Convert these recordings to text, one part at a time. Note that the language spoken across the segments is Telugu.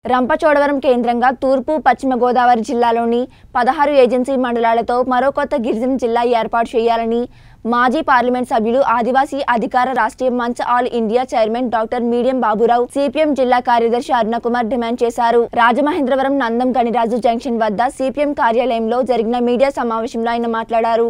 రంపచోడవరం కేంద్రంగా తూర్పు పశ్చిమ గోదావరి జిల్లాలోని పదహారు ఏజెన్సీ మండలాలతో మరో కొత్త గిరిజన జిల్లా ఏర్పాటు చేయాలని మాజీ పార్లమెంట్ సభ్యులు Adivasi Adhikar Rashtriya Manch all India chairman doctor Midiyam Baburao CPM జిల్లా కార్యదర్శి అరుణకుమార్ డిమాండ్ చేశారు రాజమహేంద్రవరం నందం గణిరాజు జంక్షన్ వద్ద సిపిఎం కార్యాలయంలో జరిగిన మీడియా సమావేశంలో ఆయన మాట్లాడారు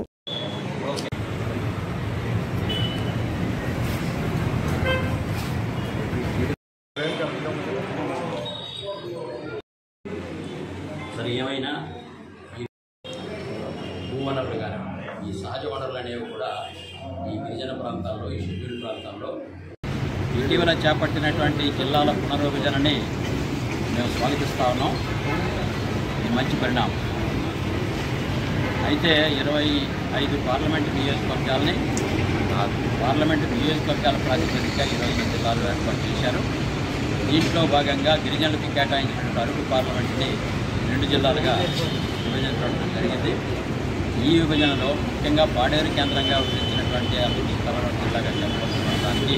సరే ఏమైనా ఈ భూ వనరులు కానీ ఈ సహజ వనరులు అనేవి కూడా ఈ గిరిజన ప్రాంతాల్లో ఈ షెడ్యూల్ ప్రాంతాల్లో ఇటీవల చేపట్టినటువంటి జిల్లాల పునర్విభజనని మేము స్వాగతిస్తా ఉన్నాం ఇది మంచి పరిణామం అయితే ఇరవై ఐదు పార్లమెంటు నియోజకవర్గాలని ఆ పార్లమెంటు నియోజకవర్గాల ప్రాతిపదికగా ఇరవై ఎనిమిది జిల్లాలు ఏర్పాటు చేశారు దీంట్లో భాగంగా గిరిజనులకు కేటాయించినటువంటి అరకు పార్లమెంట్ని రెండు జిల్లాలుగా విభజించడం జరిగింది ఈ విభజనలో ముఖ్యంగా పాడేరు కేంద్రంగా విభజించినటువంటి అభివృద్ధి కలవరం జిల్లాగా చెప్పబడుతున్న దానికి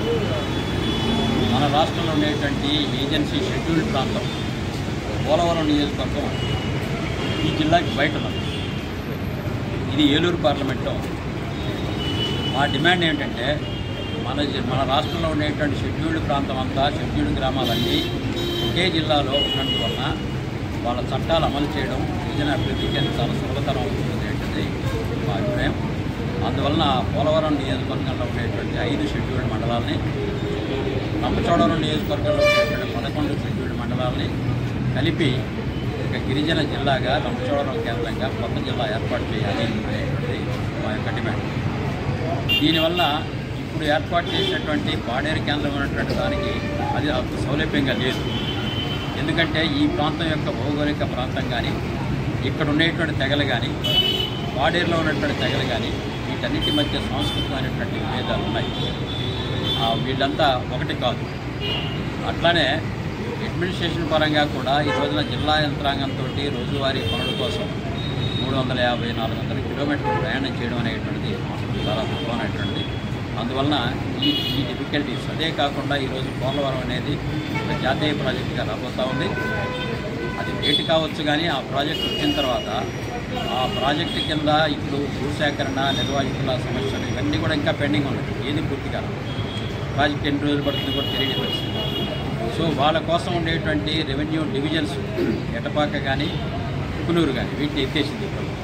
మన రాష్ట్రంలో ఉండేటువంటి ఏజెన్సీ షెడ్యూల్డ్ ప్రాంతం పోలవరం నియోజకవర్గం ఈ జిల్లాకి బయట ఉన్నది ఇది ఏలూరు పార్లమెంట్లో మా డిమాండ్ ఏంటంటే మన జి- మన రాష్ట్రంలో ఉండేటువంటి షెడ్యూల్డ్ ప్రాంతం అంతా షెడ్యూల్డ్ గ్రామాలన్నీ ఒకే జిల్లాలో ఉన్నందువలన వాళ్ళ చట్టాలు అమలు చేయడం గిరిజన అభివృద్ధికి అది చాలా సులభతరం అవుతుంది ఏంటది మా అభిప్రాయం అందువలన పోలవరం నియోజకవర్గంలో ఉండేటువంటి ఐదు షెడ్యూల్డ్ మండలాలని రంపచోడవరం నియోజకవర్గంలో ఉండేటువంటి పదకొండు షెడ్యూల్డ్ మండలాలని కలిపి ఒక గిరిజన జిల్లాగా రంపచోడవరం కేంద్రంగా కొత్త జిల్లా ఏర్పాటు చేయాలి అనేటువంటిది మా యొక్క డిమాండ్ దీనివల్ల ఇప్పుడు ఏర్పాటు చేసినటువంటి పాడేరు కేంద్రం ఉన్నటువంటి దానికి అది అంత సౌలభ్యంగా లేదు ఎందుకంటే ఈ ప్రాంతం యొక్క భౌగోళిక ప్రాంతం కానీ ఇక్కడ ఉండేటువంటి తెగలు కానీ పాడేరులో ఉన్నటువంటి తెగలు కానీ వీటన్నిటి మధ్య సాంస్కృతికమైనటువంటి విభేదాలు ఉన్నాయి ఆ, వీళ్ళంతా ఒకటి కాదు అట్లానే అడ్మినిస్ట్రేషన్ పరంగా కూడా ఈ రోజున జిల్లా యంత్రాంగంతో రోజువారీ పనుల కోసం మూడు వందల యాభై నాలుగు వందల కిలోమీటర్లు ప్రయాణం చేయడం అనేటువంటిది చాలా తక్కువైనటువంటిది అందువలన ఈ ఈ డిఫికల్టీస్ అదే కాకుండా ఈరోజు పోలవరం అనేది ఒక జాతీయ ప్రాజెక్టుగా రాబోతూ ఉంది అది లేట్ కావచ్చు కానీ ఆ ప్రాజెక్ట్ వచ్చిన తర్వాత ఆ ప్రాజెక్టు కింద ఇప్పుడు భూసేకరణ నిర్వాహితుల సమస్యలు ఇవన్నీ కూడా ఇంకా పెండింగ్ ఉన్నాయి ఏది పూర్తి కాదు ప్రాజెక్ట్ ఎన్ని రోజులు పడుతుంది కూడా తెలియని పరిస్థితి సో వాళ్ళ కోసం ఉండేటువంటి రెవెన్యూ డివిజన్స్ ఎటపాక కానీ కునూరు కానీ వీటిని ఎత్తేసింది ప్రభుత్వం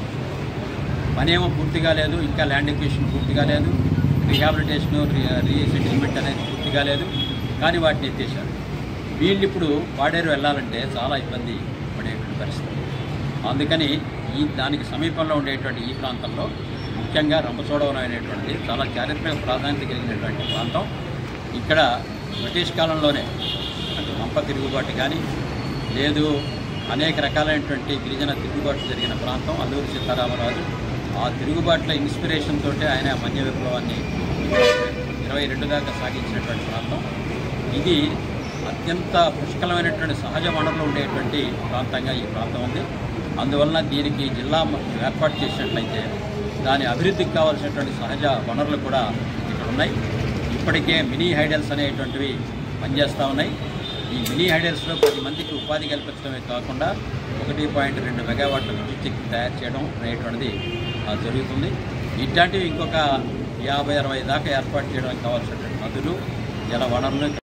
పనేమో పూర్తిగా లేదు ఇంకా ల్యాండ్ ఎక్విషన్ పూర్తిగా లేదు రీహాబిలిటేషన్ రీసెటిల్మెంట్ అనేది పూర్తిగా లేదు కానీ వాటిని ఎత్తేసారు వీళ్ళు ఇప్పుడు పాడేరు వెళ్ళాలంటే చాలా ఇబ్బంది పడేటువంటి పరిస్థితి అందుకని ఈ దానికి సమీపంలో ఉండేటువంటి ఈ ప్రాంతంలో ముఖ్యంగా రంపచోడవరం అనేటువంటిది చాలా చారిత్రక ప్రాధాన్యత కలిగినటువంటి ప్రాంతం ఇక్కడ బ్రిటిష్ కాలంలోనే అంటే రంప తిరుగుబాటు కానీ లేదు అనేక రకాలైనటువంటి గిరిజన తిరుగుబాటు జరిగిన ప్రాంతం అల్లూరి సీతారామరాజు ఆ తిరుగుబాట్ల ఇన్స్పిరేషన్ తోటే ఆయన మన్య విప్లవాన్ని ఇరవై రెండు దాకా సాగించినటువంటి ప్రాంతం ఇది అత్యంత పుష్కలమైనటువంటి సహజ వనరులు ఉండేటువంటి ప్రాంతంగా ఈ ప్రాంతం ఉంది అందువలన దీనికి జిల్లా మ- ఏర్పాటు చేసినట్లయితే దాని అభివృద్ధికి కావాల్సినటువంటి సహజ వనరులు కూడా ఇక్కడ ఉన్నాయి ఇప్పటికే మినీ హైడల్స్ అనేటువంటివి పనిచేస్తూ ఉన్నాయి ఈ మినీ హైడల్స్లో పది మందికి ఉపాధి కల్పించడమే కాకుండా ఒకటి పాయింట్ రెండు మెగావాట్ల విద్యుత్ శక్తి తయారు చేయడం అనేటువంటిది ఆ, జరుగుతుంది ఇట్లాంటివి ఇంకొక యాభై అరవై దాకా ఏర్పాటు చేయడానికి కావాల్సినటువంటి నదులు జల వనరులు